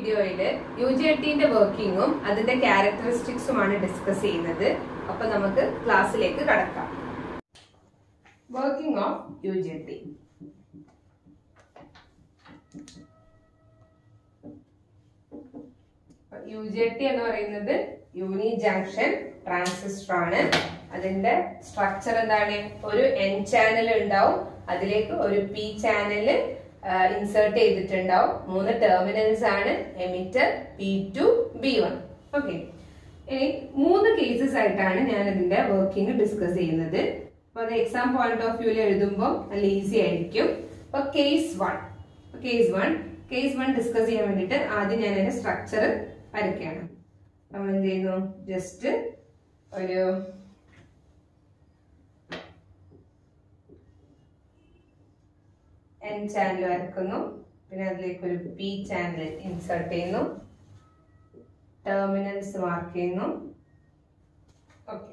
വീഡിയോയില് U G ടിന്റെ വർക്കിങ്ങും അതിന്റെ ക്യാരക്ടറിസ്റ്റിക്സുമാണ് discuss ചെയ്യുന്നത് അപ്പൊ നമുക്ക് ക്ലാസ്സിലേക്ക് കടക്കാം working of U G T U J T എന്ന് പറയുന്നത് യൂണി ജംഗ്ഷൻ ട്രാൻസിസ്റ്റർ ആണ് അതിന്റെ സ്ട്രക്ചർ എന്താണ് ഒരു എൻ ചാനൽ ഉണ്ടാവും അതിലേക്ക് ഒരു പി ചാനല് ഇൻസേർട്ട് ചെയ്തിട്ടുണ്ടാവും മൂന്ന് ടെർമിനൽസ് ആണ് emitter P two B one okay ഇനി മൂന്ന് കേസസ് ആയിട്ടാണ് ഞാൻ ഇതിന്റെ വർക്കിംഗ് ഡിസ്കസ് ചെയ്യുന്നത് അപ്പൊ അത് എക്സാം പോയിന്റ് ഓഫ് വ്യൂവിൽ എഴുതുമ്പോൾ നല്ല ഈസി ആയിരിക്കും അപ്പൊ case one case one case one discuss ചെയ്യാൻ വേണ്ടിയിട്ട് ആദ്യം ഞാൻ അതിന്റെ സ്ട്രക്ചർ വരയ്ക്കുകയാണ് നമ്മൾ എന്ത് ചെയ്യുന്നു ജസ്റ്റ് ഒരു എൻ ചാനൽ വരക്കുന്നു പിന്നെ അതിലേക്ക് ഒരു പി ചാനൽ ഇൻസേർട്ട് ചെയ്യുന്നു ടെർമിനൽസ് മാർക്ക് ചെയ്യുന്നു ഓക്കെ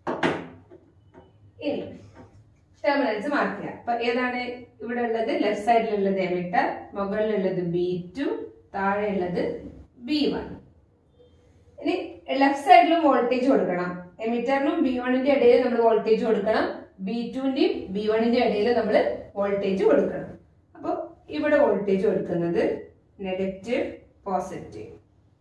ഇനി ടെർമിനൽസ് മാർക്ക് ചെയ്യാം അപ്പൊ ഏതാണ് ഇവിടെ ഉള്ളത് ലെഫ്റ്റ് സൈഡിലുള്ളത് എമിറ്റർ മുകളിലുള്ളത് ബി ടു താഴെയുള്ളത് ബി വൺ ഇനി ലെഫ്റ്റ് സൈഡിലും വോൾട്ടേജ് കൊടുക്കണം എമിറ്ററിനും ബി വണ്ണിന്റെ ഇടയിൽ നമ്മൾ വോൾട്ടേജ് കൊടുക്കണം ബി ടുവിന്റെയും ബി വണ്ണിന്റെ ഇടയിൽ നമ്മൾ വോൾട്ടേജ് കൊടുക്കണം അപ്പോൾ ഇവിടെ വോൾട്ടേജ് കൊടുക്കുന്നത് നെഗറ്റീവ് പോസിറ്റീവ്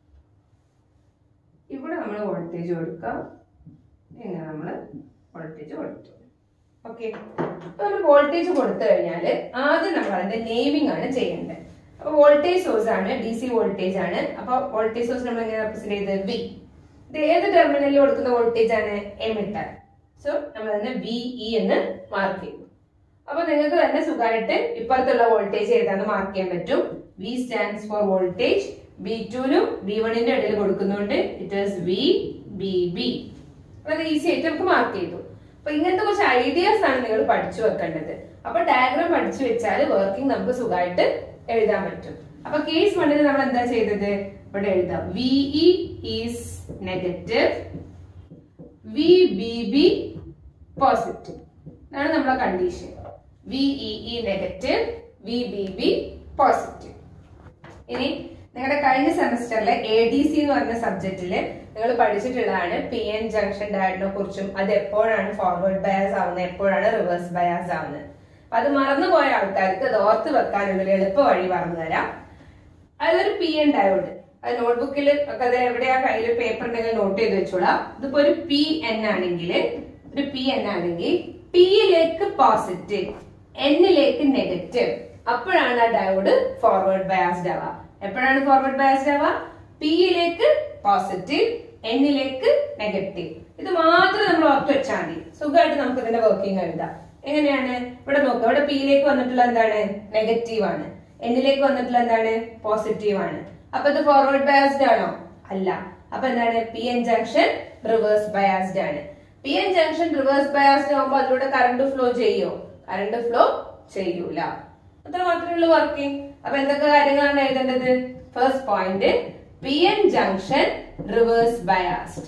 ഇവിടെ നമ്മൾ വോൾട്ടേജ് കൊടുക്കാം ഇങ്ങനെ നമ്മൾ വോൾട്ടേജ് കൊടുത്തു ഓക്കെ അപ്പൊ നമ്മൾ വോൾട്ടേജ് കൊടുത്തു കഴിഞ്ഞാൽ ആദ്യം നമ്മൾ അതിന്റെ നെയിമിംഗ് ആണ് ചെയ്യേണ്ടത് അപ്പൊ വോൾട്ടേജ് സോഴ്സ് ആണ് ഡി സി വോൾട്ടേജ് ആണ് അപ്പൊ വോൾട്ടേജ് സോഴ്സ് നമ്മൾ എങ്ങനെ റെപ്രസെന്റ് ചെയ്തത് വി ഇത് ഏത് ടെർമിനലിൽ കൊടുക്കുന്ന വോൾട്ടേജ് ആണ് എമിറ്റർ സോ നമ്മൾ അതിനെ വി ഇ എന്ന് മാർക്ക് ചെയ്തു അപ്പൊ നിങ്ങൾക്ക് തന്നെ സുഖമായിട്ട് ഇപ്പുറത്തുള്ള വോൾട്ടേജ് ഏതാന്ന് മാർക്ക് ചെയ്യാൻ പറ്റും V stands for voltage B ടുനും ബി വണ്ണിന്റെ ഇടയിൽ കൊടുക്കുന്നുണ്ട് it is V B B വളരെ ഈസി ആയിട്ട് നമുക്ക് മാർക്ക് ചെയ്തു അപ്പൊ ഇങ്ങനത്തെ കുറച്ച് ഐഡിയാസ് ആണ് നിങ്ങൾ പഠിച്ചു വെക്കേണ്ടത് അപ്പൊ ഡയഗ്രാം പഠിച്ചു വെച്ചാൽ വർക്കിംഗ് നമുക്ക് സുഖമായിട്ട് എഴുതാൻ പറ്റും അപ്പൊ കേസ് വണ്ണിന് നമ്മൾ എന്താ ചെയ്തത് ഇവിടെ എഴുതാം V E is negative V B B positive ഇതാണ് നമ്മളെ condition V E E negative V B B positive ഇനി നിങ്ങളുടെ കഴിഞ്ഞ സെമസ്റ്ററിലെ എ ഡി സി എന്ന് പറഞ്ഞ സബ്ജക്റ്റില് നിങ്ങൾ പഠിച്ചിട്ടുള്ളതാണ് പി എൻ ജംഗ്ഷൻ ഡയഡിനെ കുറിച്ചും അത് എപ്പോഴാണ് ഫോർവേഡ് ബയാസ് ആവുന്നത് എപ്പോഴാണ് റിവേഴ്സ് ബയാസ് ആവുന്നത് അപ്പൊ അത് മറന്നുപോയ ആൾക്കാർക്ക് അത് ഓർത്ത് വെക്കാനുള്ള ഒരു എളുപ്പ വഴി പറഞ്ഞു തരാം അതൊരു പി എൻ ഡയോഡ് അത് നോട്ട്ബുക്കിൽ ഒക്കെ അത് എവിടെയാ കയ്യിൽ പേപ്പർ ഉണ്ടെങ്കിൽ നോട്ട് ചെയ്ത് വെച്ചോളാം ഇതിപ്പോ ഒരു പി എൻ ആണെങ്കിൽ ഒരു പി എൻ ആണെങ്കിൽ പിയിലേക്ക് പോസിറ്റീവ് എന്നിലേക്ക് നെഗറ്റീവ് അപ്പോഴാണ് ആ ഡയോഡ് ഫോർവേഡ് ബയാസ്ഡ് ആവുക എപ്പോഴാണ് ഫോർവേഡ് ബയാസ്ഡ് ആവുക പിയിലേക്ക് പോസിറ്റീവ് എന്നിലേക്ക് നെഗറ്റീവ് ഇത് മാത്രം നമ്മൾ ഓർത്ത് വെച്ചാൽ മതി സുഖമായിട്ട് നമുക്ക് ഇതിന്റെ വർക്കിംഗ് എഴുതാം എങ്ങനെയാണ് ഇവിടെ നോക്കുക ഇവിടെ പിയിലേക്ക് വന്നിട്ടുള്ള എന്താണ് നെഗറ്റീവ് ആണ് എന്നിലേക്ക് വന്നിട്ടുള്ള എന്താണ് പോസിറ്റീവ് ആണ് അപ്പൊ ഇത് ഫോർവേഡ് ബയാസ്ഡ് ആണോ അല്ല അപ്പൊ എന്താണ് P N junction reverse biased ആണ് P N junction reverse biased ആകുമ്പോൾ അതിലൂടെ കറണ്ട് ഫ്ലോ ചെയ്യോ കറണ്ട് ഫ്ലോ ചെയ്യൂല അത്ര മാത്രമേ ഉള്ളൂ വർക്കിംഗ് അപ്പൊ എന്തൊക്കെ കാര്യങ്ങളാണ് എഴുതേണ്ടത് first point P N junction reverse biased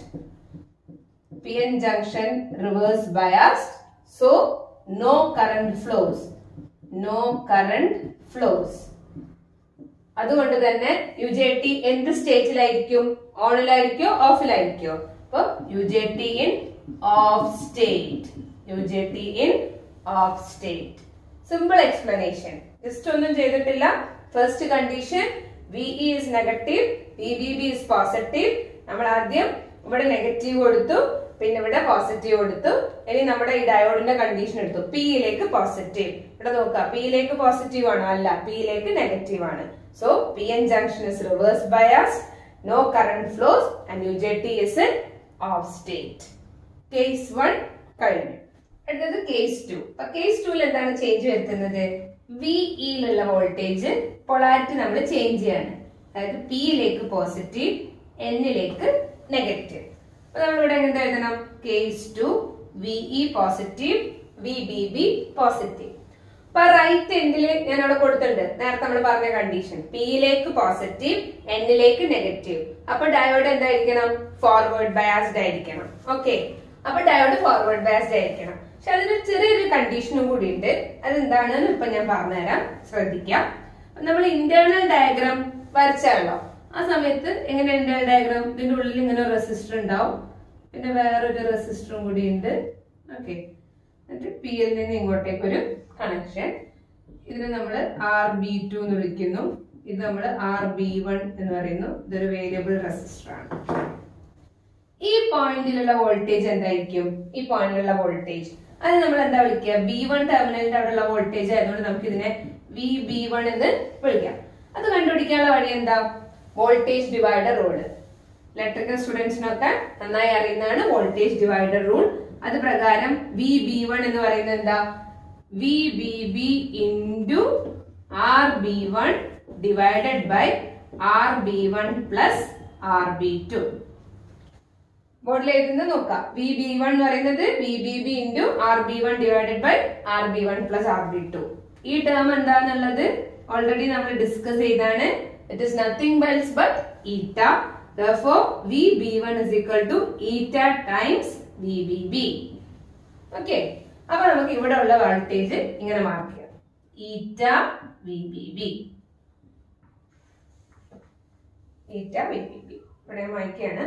P N junction reverse biased so no current flows no current flows അതുകൊണ്ട് തന്നെ യു ജെ ടി എന്ത് സ്റ്റേറ്റിലായിരിക്കും ഓണിലായിരിക്കോ ഓഫിലായിരിക്കോ അപ്പൊ U J T in off state U J T in off state simple explanation just ഒന്നും ചെയ്തിട്ടില്ല first condition V is negative V B B is positive നമ്മൾ ആദ്യം ഇവിടെ നെഗറ്റീവ് കൊടുത്തു പിന്നെ ഇവിടെ പോസിറ്റീവ് കൊടുത്തു ഇനി നമ്മുടെ ഈ ഡയോഡിന്റെ കണ്ടീഷൻ എടുത്തു പിയിലേക്ക് പോസിറ്റീവ് ഇവിടെ നോക്കുക പിയിലേക്ക് പോസിറ്റീവ് ആണോ അല്ല പിയിലേക്ക് നെഗറ്റീവ് ആണ് so P N junction is reverse bias no current flows and U J T is in off state case one കഴിഞ്ഞു അടുത്തത് കേസ് ടു അപ്പൊ കേസ് ടുവിൽ എന്താണ് ചേഞ്ച് വരുത്തുന്നത് വി ഇയിലുള്ള വോൾട്ടേജ് പൊളാരിറ്റി നമ്മൾ ചേഞ്ച് ചെയ്യാണ് അതായത് പിയിലേക്ക് പോസിറ്റീവ് എന്നിലേക്ക് നെഗറ്റീവ് അപ്പൊ നമ്മൾ ഇവിടെ എന്താ എഴുതണം case two V E positive V B B positive അപ്പൊ റൈറ്റ് എൻഡില് ഞാൻ അവിടെ കൊടുത്തിട്ടുണ്ട് നേരത്തെ നമ്മൾ പറഞ്ഞ കണ്ടീഷൻ പിയിലേക്ക് പോസിറ്റീവ് എന്നിലേക്ക് നെഗറ്റീവ് അപ്പൊ ഡയോഡ് എന്തായിരിക്കണം ഫോർവേഡ് ബയാസ്ഡ് ആയിരിക്കണം ഓക്കെ അപ്പൊ ഡയോഡ് ഫോർവേഡ് ബയാസ്ഡ് ആയിരിക്കണം പക്ഷെ അതിന് ചെറിയൊരു കണ്ടീഷനും കൂടി ഉണ്ട് അതെന്താണെന്ന് ഇപ്പൊ ഞാൻ പറഞ്ഞുതരാം ശ്രദ്ധിക്കാം നമ്മൾ ഇന്റേണൽ ഡയഗ്രാം വരച്ചാലോ ആ സമയത്ത് എങ്ങനെയുണ്ട് ഡയഗ്രാം ഇതിന്റെ ഉള്ളിൽ ഇങ്ങനെ ഒരു റെസിസ്റ്റർ ഉണ്ടാവും പിന്നെ വേറൊരു റെസിസ്റ്ററും കൂടി ഉണ്ട് ഓക്കെ എന്നിട്ട് പി എൽ നിന്ന് ഇങ്ങോട്ടേക്ക് ഒരു കണക്ഷൻ ഇതിനെ നമ്മൾ ആർ ബി ടു എന്ന് വിളിക്കുന്നു ഇത് നമ്മൾ ആർ ബി വൺ എന്ന് പറയുന്നു ഇതൊരു വേരിയബിൾ റെസിസ്റ്റർ ആണ് ഈ പോയിന്റിലുള്ള വോൾട്ടേജ് എന്തായിരിക്കും ഈ പോയിന്റിലുള്ള വോൾട്ടേജ് അത് നമ്മൾ എന്താ വിളിക്കുക ബി വൺ ടെർമിനലിന്റെ അവിടെയുള്ള വോൾട്ടേജ് ആയതുകൊണ്ട് നമുക്ക് ഇതിനെ വി ബി വൺ എന്ന് വിളിക്കാം അത് കണ്ടുപിടിക്കാനുള്ള വഴി എന്താ വോൾട്ടേജ് ഡിവൈഡർ റൂൾ ഇലക്ട്രിക്കൽ സ്റ്റുഡൻസിനൊക്കെ നന്നായി അറിയുന്നതാണ് വോൾട്ടേജ് ഡിവൈഡർ റൂൾ അത് പ്രകാരം വി ബി വൺ എന്ന് പറയുന്നത് എന്താ V B B into R B one divided by R B one plus R B two ബോർഡിൽ എഴുതുന്നത് നോക്കാം വി ബി വൺ എന്ന് പറയുന്നത് V B B into R B one divided by R B one plus R B two ഈ term എന്താണെന്നുള്ളത് already നമ്മൾ discuss ചെയ്താണ് it is nothing else but eta therefore V B one is equal to eta times V B B okay അപ്പൊ നമുക്ക് ഇവിടെ ഉള്ള voltage ഇങ്ങനെ mark ചെയ്യാം eta V B B eta V B B ഇവിടെ വായിക്കുകയാണ്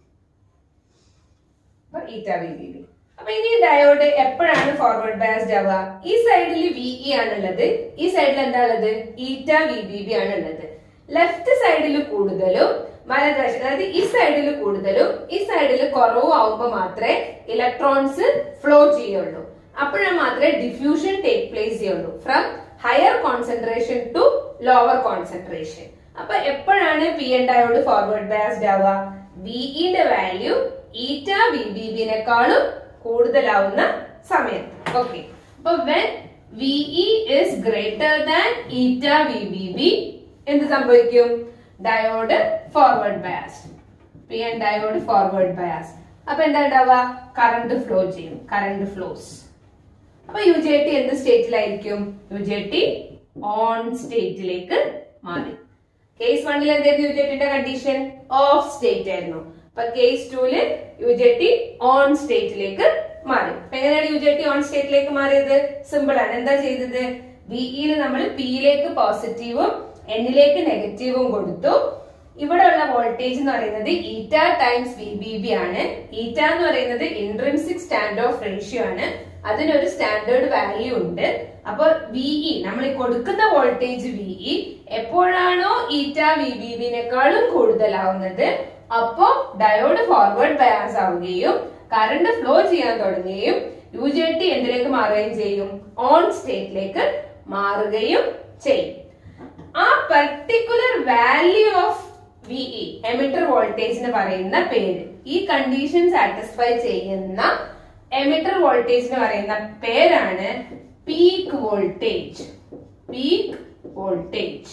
അപ്പൊ ഈറ്റ വി ബി ബി അപ്പൊ ഇനി ഡയോഡ് എപ്പോഴാണ് ഫോർവേഡ് ബയാസ്ഡ് ആവുക ഈ സൈഡിൽ വി ഇ ആണുള്ളത് ഈ സൈഡിൽ എന്താ ഉള്ളത് ഈറ്റ വി ബി ബി ആണുള്ളത് ലെഫ്റ്റ് സൈഡിൽ കൂടുതലും വലതുവശം അതായത് ഈ സൈഡിൽ കൂടുതലും ഈ സൈഡിൽ കുറവും ആവുമ്പോൾ മാത്രമേ ഇലക്ട്രോൺസ് ഫ്ലോ ചെയ്യുള്ളൂ അപ്പോഴാണ് മാത്രമേ ഡിഫ്യൂഷൻ ടേക്ക് പ്ലേസ് ചെയ്യുള്ളൂ from higher concentration to lower concentration അപ്പൊ എപ്പോഴാണ് P N diode forward biased ആവുക വിഇന്റെ വാല്യൂ ഈറ്റ വി ബി ബിനേക്കാളും കൂടുതലാവുന്ന സമയത്ത് ഓക്കെ അപ്പൊ when V E is greater than eta V B B എന്ത് സംഭവിക്കും diode forward bias P N diode forward bias അപ്പൊ എന്താ ഉണ്ടാവുക കറണ്ട് ഫ്ലോ ചെയ്യും കറണ്ട് ഫ്ലോസ് അപ്പൊ യു ജെ ടി എന്ത് സ്റ്റേറ്റിലായിരിക്കും യു ജെ ടി ഓൺ സ്റ്റേറ്റിലേക്ക് മാറി കേസ് വണ്ണിൽ എന്തായിരുന്നു യു ജെ ടിന്റെ കണ്ടീഷൻ ഓഫ് സ്റ്റേറ്റ് ആയിരുന്നു അപ്പൊ കേസ് ടൂല് യു ജെ ടി ഓൺ സ്റ്റേറ്റിലേക്ക് മാറി അപ്പൊ എങ്ങനെയാണ് യു ജെ ടി ഓൺ സ്റ്റേറ്റിലേക്ക് മാറിയത് സിമ്പിൾ ആണ് എന്താ ചെയ്തത് വിഇയിൽ നമ്മൾ പിയിലേക്ക് പോസിറ്റീവും എന്നിലേക്ക് നെഗറ്റീവും കൊടുത്തു ഇവിടെ ഉള്ള വോൾട്ടേജ് എന്ന് പറയുന്നത് ഈറ്റ ടൈംസ് വി ബി ബി ആണ് ഈറ്റ എന്ന് പറയുന്നത് ഇൻട്രൻസിക് സ്റ്റാൻഡ് ഓഫ് റേഷ്യോ ആണ് അതിനൊരു സ്റ്റാൻഡേർഡ് വാല്യൂ ഉണ്ട് അപ്പൊ വിഇ നമ്മൾ ഈ കൊടുക്കുന്ന വോൾട്ടേജ് വിഇ എപ്പോഴാണോ ഈറ്റ വി ബി ബിനേക്കാളും കൂടുതലാവുന്നത് അപ്പോ ഡയോഡ് ഫോർവേഡ് ബയാസ് ആവുകയും കറണ്ട് ഫ്ലോ ചെയ്യാൻ തുടങ്ങുകയും യു ജെ ടി എന്തിലേക്ക് മാറുകയും ചെയ്യും ഓൺ സ്റ്റേറ്റിലേക്ക് മാറുകയും ചെയ്യും ആ particular value of V E emitter വോൾട്ടേജിന് പറയുന്ന പേര് ഈ കണ്ടീഷൻ സാറ്റിസ്ഫൈ ചെയ്യുന്ന എമിറ്റർ വോൾട്ടേജിന് പറയുന്ന പേരാണ് പീക്ക് വോൾട്ടേജ് പീക്ക് വോൾട്ടേജ്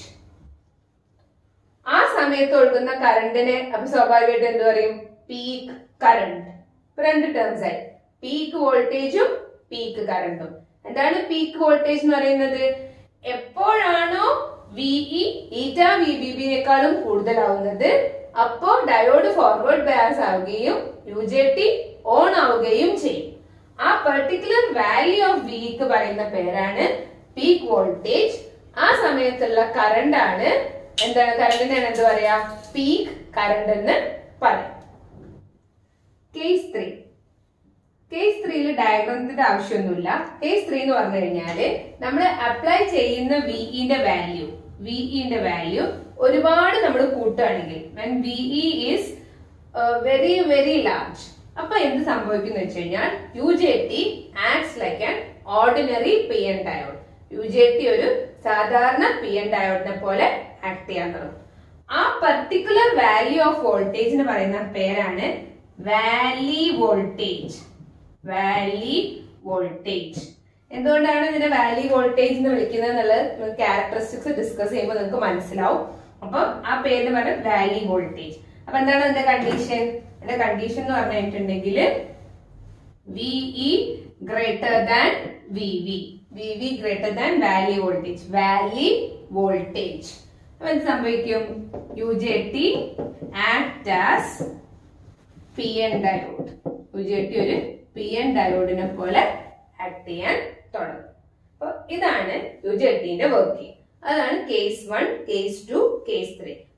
ആ സമയത്ത് ഒഴുകുന്ന കറണ്ടിനെ അപ്പൊ സ്വാഭാവികമായിട്ട് എന്ത് പറയും പീക്ക് കറണ്ട് രണ്ട് ടേംസ് ആയി പീക്ക് വോൾട്ടേജും പീക്ക് കറണ്ടും എന്താണ് പീക്ക് വോൾട്ടേജ് എന്ന് പറയുന്നത് എപ്പോഴാണോ വിഇ ഈറ്റ വി ബി ബിനേക്കാളും കൂടുതലാവുന്നത് അപ്പോ ഡയോഡ് ഫോർവേഡ് ബയാസ് ആവുകയും യു ജെ ടി ഓൺ ആവുകയും ചെയ്യും ആ പെർട്ടിക്കുലർ വാല്യൂ ഓഫ് വിക്ക് പറയുന്ന പേരാണ് പീക്ക് വോൾട്ടേജ് ആ സമയത്തുള്ള കറണ്ട് ആണ് എന്താണ് കറണ്ടിനാണ് എന്ത് പറയാ പീക്ക് കറണ്ട് എന്ന് പറയാം കേസ് ത്രീ കേസ് ത്രീയിൽ ഡയഗ്രത്തിന്റെ ആവശ്യമൊന്നുമില്ല കേസ് ത്രീ എന്ന് പറഞ്ഞു കഴിഞ്ഞാല് നമ്മൾ അപ്ലൈ ചെയ്യുന്ന വിഇന്റെ വാല്യൂ വിഇന്റെ വാല്യൂ ഒരുപാട് നമ്മൾ കൂട്ടുകയാണെങ്കിൽ when V E is very very large അപ്പൊ എന്ത് സംഭവിക്കുന്ന വെച്ച് കഴിഞ്ഞാൽ U J T acts like an ordinary P N diode U J T ഒരു സാധാരണ പി എൻ ഡയോഡിനെ പോലെ ആക്ട് ചെയ്യാൻ തുടങ്ങും ആ പർട്ടിക്കുലർ വാല്യൂ ഓഫ് വോൾട്ടേജിന് പറയുന്ന പേരാണ് വാലി വോൾട്ടേജ് വാലി വോൾട്ടേജ് എന്തുകൊണ്ടാണ് ഇതിനെ വാലി വോൾട്ടേജ് എന്ന് വിളിക്കുന്നത് എന്നുള്ളത് ക്യാരക്ടറിസ്റ്റിക്സ് ഡിസ്കസ് ചെയ്യുമ്പോൾ നിങ്ങൾക്ക് മനസ്സിലാവും അപ്പൊ ആ പേരിന് പറയുന്നത് വാലി വോൾട്ടേജ് അപ്പൊ എന്താണ് അതിന്റെ കണ്ടീഷൻ അതിന്റെ കണ്ടീഷൻ എന്ന് പറഞ്ഞിട്ടുണ്ടെങ്കിൽ V E greater than V V V V greater than valley voltage valley voltage അപ്പൊ എന്ത് സംഭവിക്കും U J T act as P N diode U J T ഒരു പി എൻ ഡയോഡിനെ പോലെ ആക്ട് ചെയ്യാൻ തുടങ്ങും അപ്പൊ ഇതാണ് യു ജെ ടിന്റെ വർക്കിംഗ് അതാണ് case one case two case three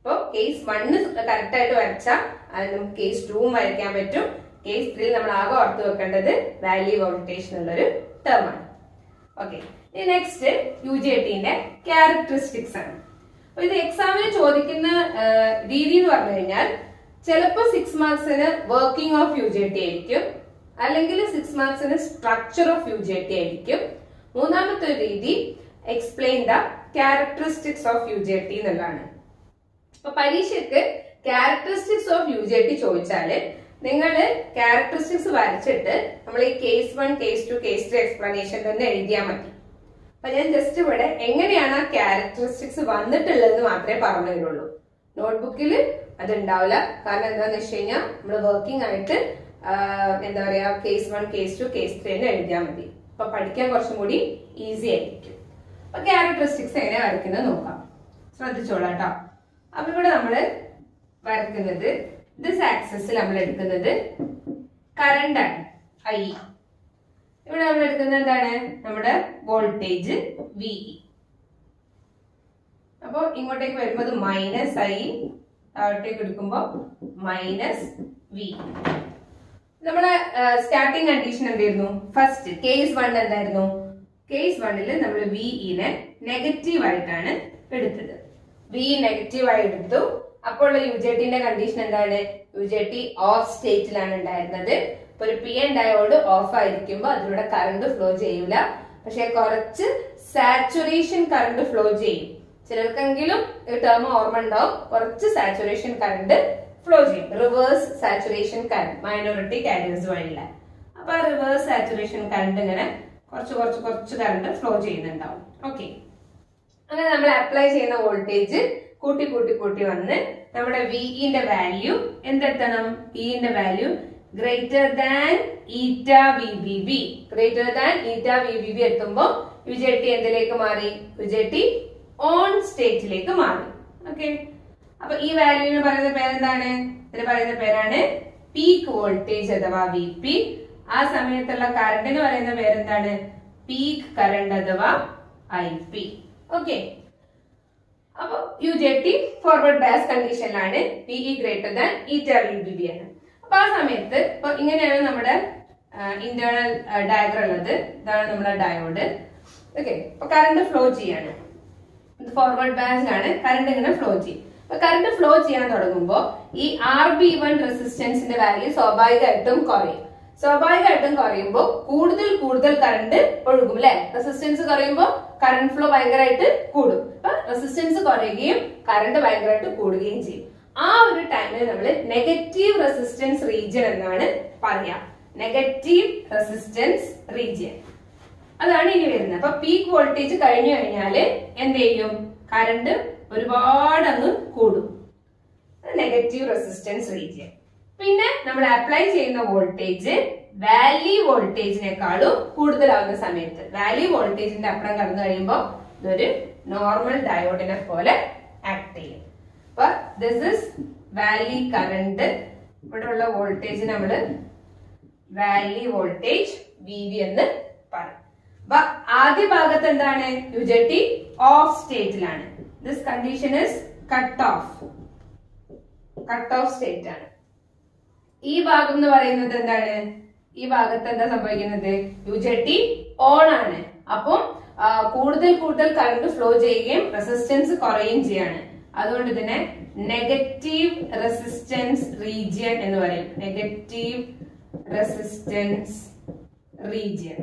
അപ്പോൾ കേസ് വണ്ണ് കറക്റ്റ് ആയിട്ട് വരച്ചാൽ അത് നമുക്ക് കേസ് ടൂവും വരയ്ക്കാൻ പറ്റും കേസ് ത്രീയിൽ നമ്മൾ ആകെ ഓർത്ത് വെക്കേണ്ടത് വാല്യൂ വോൾട്ടേജ് എന്നുള്ളൊരു ടേം ആണ് ഓക്കെ നെക്സ്റ്റ് യു ജി ടിന്റെ ക്യാരക്ടറിസ്റ്റിക്സ് ആണ് അപ്പൊ ഇത് എക്സാമിന് ചോദിക്കുന്ന ആ, രീതി എന്ന് പറഞ്ഞു കഴിഞ്ഞാൽ ചിലപ്പോൾ സിക്സ് മാർക്സിന് working of U J T ആയിരിക്കും അല്ലെങ്കിൽ സിക്സ് മാർക്സിന് structure of U J T ആയിരിക്കും മൂന്നാമത്തെ ഒരു രീതി explain the characteristics of U J T എന്നുള്ളതാണ് അപ്പൊ പരീക്ഷയ്ക്ക് characteristics of U J T ചോദിച്ചാല് നിങ്ങൾ ക്യാരക്ടറിസ്റ്റിക്സ് വരച്ചിട്ട് നമ്മൾ ഈ case one case two case three explanation തന്നെ എഴുതിയാൽ മതി അപ്പൊ ഞാൻ ജസ്റ്റ് ഇവിടെ എങ്ങനെയാണ് ആ ക്യാരക്ടറിസ്റ്റിക്സ് വന്നിട്ടുള്ളതെന്ന് മാത്രമേ പറഞ്ഞു തരുള്ളൂ നോട്ട്ബുക്കിൽ അത് ഉണ്ടാവില്ല കാരണം എന്താന്ന് വെച്ച് കഴിഞ്ഞാൽ നമ്മൾ വർക്കിംഗ് ആയിട്ട് ആ, എന്താ പറയാ case one case two case three തന്നെ എഴുതിയാൽ മതി അപ്പൊ പഠിക്കാൻ കുറച്ചും കൂടി ഈസി ആയിരിക്കും അപ്പൊ ക്യാരക്ടറിസ്റ്റിക്സ് എങ്ങനെ വരയ്ക്കുന്നത് നോക്കാം ശ്രദ്ധിച്ചോളാം കേട്ടോ അപ്പൊ ഇവിടെ നമ്മള് വരക്കുന്നത് ദിസ് ആക്സസിൽ നമ്മൾ എടുക്കുന്നത് കറണ്ട് ആണ് ഐ ഇവിടെ നമ്മൾ എടുക്കുന്നത് എന്താണ് നമ്മുടെ വോൾട്ടേജ് വി അപ്പൊ ഇങ്ങോട്ടേക്ക് വരുമ്പോൾ മൈനസ് ഐ താഴോട്ടേക്ക് എടുക്കുമ്പോൾ മൈനസ് വി നമ്മുടെ സ്റ്റാർട്ടിംഗ് കണ്ടീഷൻ എന്തായിരുന്നു ഫസ്റ്റ് കേസ് വൺ എന്തായിരുന്നു കേസ് വണ്ണിൽ നമ്മൾ വിഇനെ നെഗറ്റീവ് ആയിട്ടാണ് എടുത്തത് വി നെഗറ്റീവ് ആയി എടുത്തു അപ്പോൾ യു ജെ ടിന്റെ കണ്ടീഷൻ എന്താണ് യു ജെ ടി ഓഫ് സ്റ്റേറ്റിലാണ് ഉണ്ടായിരുന്നത് ഇപ്പൊ ഒരു പി എൻ ഡയോഡ് ഓഫ് ആയിരിക്കുമ്പോൾ അതിലൂടെ കറണ്ട് ഫ്ലോ ചെയ്യൂല പക്ഷെ കുറച്ച് സാച്ചുറേഷൻ കറണ്ട് ഫ്ലോ ചെയ്യും ചിലർക്കെങ്കിലും ഈ ടേം ഓർമ്മ ഉണ്ടാവും കുറച്ച് സാച്ചുറേഷൻ കറണ്ട് ഫ്ലോ ചെയ്യും reverse saturation current minority carriers വഴിയില്ല അപ്പൊ ആ റിവേഴ്സ് സാച്ചുറേഷൻ കറണ്ട് ഇങ്ങനെ കുറച്ച് കുറച്ച് കുറച്ച് കറണ്ട് ഫ്ലോ ചെയ്യുന്നുണ്ടാവും ഓക്കെ അങ്ങനെ നമ്മൾ അപ്ലൈ ചെയ്യുന്ന വോൾട്ടേജ് കൂട്ടി കൂട്ടി കൂട്ടി വന്ന് നമ്മുടെ വിഇന്റെ വാല്യൂ എന്തെത്തണം ഇന്റെ value greater than eta V B B greater than eta V B B എത്തുമ്പോൾ യു ജെ ടി എന്തിലേക്ക് മാറി യു ജെ ടി ഓൺ സ്റ്റേറ്റിലേക്ക് മാറി ഓക്കെ അപ്പൊ ഈ വാല്യൂവിന് പറയുന്ന പേരെന്താണ് ഇതിന് പറയുന്ന പേരാണ് പീക്ക് വോൾട്ടേജ് അഥവാ വി പി ആ സമയത്തുള്ള കറണ്ടിന് പറയുന്ന പേരെന്താണ് പീക്ക് കറണ്ട് അഥവാ ഐ പി ഓക്കെ അപ്പൊ U J T forward bias കണ്ടീഷനിലാണ് V E greater than eta V B B ആണ് അപ്പൊ ആ സമയത്ത് ഇപ്പൊ ഇങ്ങനെയാണ് നമ്മുടെ ഇന്റേണൽ ഡയഗ്രം ഉള്ളത് ഇതാണ് നമ്മുടെ ഡയോഡ് ഓക്കെ അപ്പൊ കറണ്ട് ഫ്ലോ ചെയ്യാണ് ഇത് ഫോർവേഡ് ബാസിലാണ് കറണ്ട് ഇങ്ങനെ ഫ്ലോ ചെയ്യും അപ്പൊ കറണ്ട് ഫ്ലോ ചെയ്യാൻ തുടങ്ങുമ്പോൾ ഈ ആർ ബി വൺ റെസിസ്റ്റൻസിന്റെ വാല്യൂ സ്വാഭാവികമായിട്ടും കുറയും സ്വാഭാവികമായിട്ടും കുറയുമ്പോൾ കൂടുതൽ കൂടുതൽ കറണ്ട് ഒഴുകും അല്ലെ റെസിസ്റ്റൻസ് കുറയുമ്പോൾ കറണ്ട് ഫ്ലോ ഭയങ്കരമായിട്ട് കൂടും അപ്പൊ റെസിസ്റ്റൻസ് കുറയുകയും കറണ്ട് ഭയങ്കരമായിട്ട് കൂടുകയും ചെയ്യും ആ ഒരു ടൈമിൽ നമ്മൾ നെഗറ്റീവ് റെസിസ്റ്റൻസ് റീജിയൻ എന്നാണ് പറയാ നെഗറ്റീവ് റെസിസ്റ്റൻസ് റീജിയൻ അതാണ് ഇനി വരുന്നത് അപ്പൊ പീക്ക് വോൾട്ടേജ് കഴിഞ്ഞു കഴിഞ്ഞാല് എന്ത് ചെയ്യും കറണ്ട് ഒരുപാട് അങ്ങ് കൂടും നെഗറ്റീവ് റെസിസ്റ്റൻസ് റീജിയൻ പിന്നെ നമ്മൾ അപ്ലൈ ചെയ്യുന്ന വോൾട്ടേജ് വാലി വോൾട്ടേജിനേക്കാളും കൂടുതലാവുന്ന സമയത്ത് വാലി വോൾട്ടേജിന്റെ അപ്പുറം കടന്നു കഴിയുമ്പോൾ ഇതൊരു നോർമൽ ഡയോഡിനെ പോലെ ആക്ട് ചെയ്യും അപ്പൊ ദിസ് ഇസ് വാലി കറണ്ട് ഇവിടെ ഉള്ള വോൾട്ടേജ് നമ്മള് വാലി വോൾട്ടേജ് വി വി എന്ന് പറയും അപ്പൊ ആദ്യ ഭാഗത്ത് എന്താണ് യു ജെ ടി ഓഫ് സ്റ്റേറ്റിലാണ് this condition is cut off cut off state ആണ് ഈ ഭാഗം എന്ന് പറയുന്നത് എന്താണ് ഈ ഭാഗത്ത് എന്താ സംഭവിക്കുന്നത് യു ജെ ടി ഓൺ ആണ് അപ്പം ആ, കൂടുതൽ കൂടുതൽ കറണ്ട് ഫ്ലോ ചെയ്യുകയും റെസിസ്റ്റൻസ് കുറയുകയും ചെയ്യാണ് അതുകൊണ്ട് ഇതിനെ നെഗറ്റീവ് റെസിസ്റ്റൻസ് റീജിയൻ എന്ന് പറയും നെഗറ്റീവ് റെസിസ്റ്റൻസ് റീജിയൻ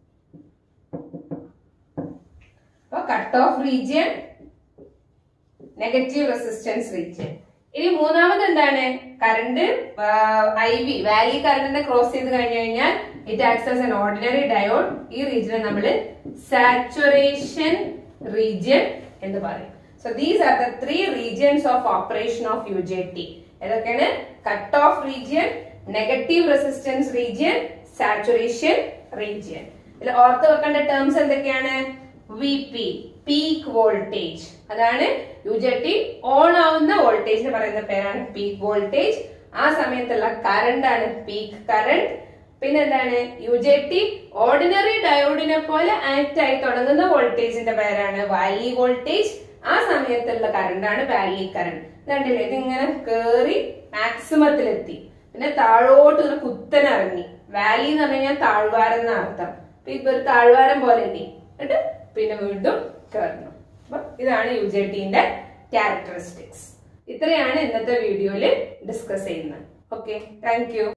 അപ്പൊ cut off region negative resistance region ഇനി മൂന്നാമത് എന്താണ് കറണ്ട് ഐ വി വാലി കറണ്ടിനെ ക്രോസ് ചെയ്ത് കഴിഞ്ഞു കഴിഞ്ഞാൽ it acts as an ordinary diode ഈ റീജിയനെ നമ്മൾ സാച്ചുറേഷൻ റീജിയൻ എന്ന് പറയും so these are the three regions of operation of U J T ഏതൊക്കെയാണ് cut off region negative resistance region saturation region ഇതിൽ ഓർത്ത് വെക്കേണ്ട ടേംസ് എന്തൊക്കെയാണ് വി പി പീക്ക് വോൾട്ടേജ് അതാണ് യു ജെ ടി ഓൺ ആവുന്ന വോൾട്ടേജിന് പറയുന്ന പേരാണ് പീക്ക് വോൾട്ടേജ് ആ സമയത്തുള്ള കറണ്ട് ആണ് പീക്ക് കറണ്ട് പിന്നെ എന്താണ് യു ജെ ടി ഓർഡിനറി ഡയോഡിനെ പോലെ ആക്ട് ആയി തുടങ്ങുന്ന വോൾട്ടേജിന്റെ പേരാണ് വാലി വോൾട്ടേജ് ആ സമയത്തുള്ള കറണ്ട് ആണ് വാലി കറണ്ട് ഇതുണ്ടല്ലേ ഇതിങ്ങനെ കേറി മാക്സിമത്തിലെത്തി പിന്നെ താഴോട്ട് ഇങ്ങനെ കുത്തനെ ഇറങ്ങി വാലി എന്ന് പറഞ്ഞു കഴിഞ്ഞാൽ താഴ്വാരം എന്ന അർത്ഥം അപ്പൊ ഇപ്പൊ ഒരു താഴ്വാരം പോലെ എത്തി എന്നിട്ട് പിന്നെ വീണ്ടും കയറണം അപ്പൊ ഇതാണ് യു ജെ ടിന്റെ ക്യാരക്ടറിസ്റ്റിക്സ് ഇത്രയാണ് ഇന്നത്തെ വീഡിയോയിൽ ഡിസ്കസ് ചെയ്യുന്നത് ഓക്കെ താങ്ക് യു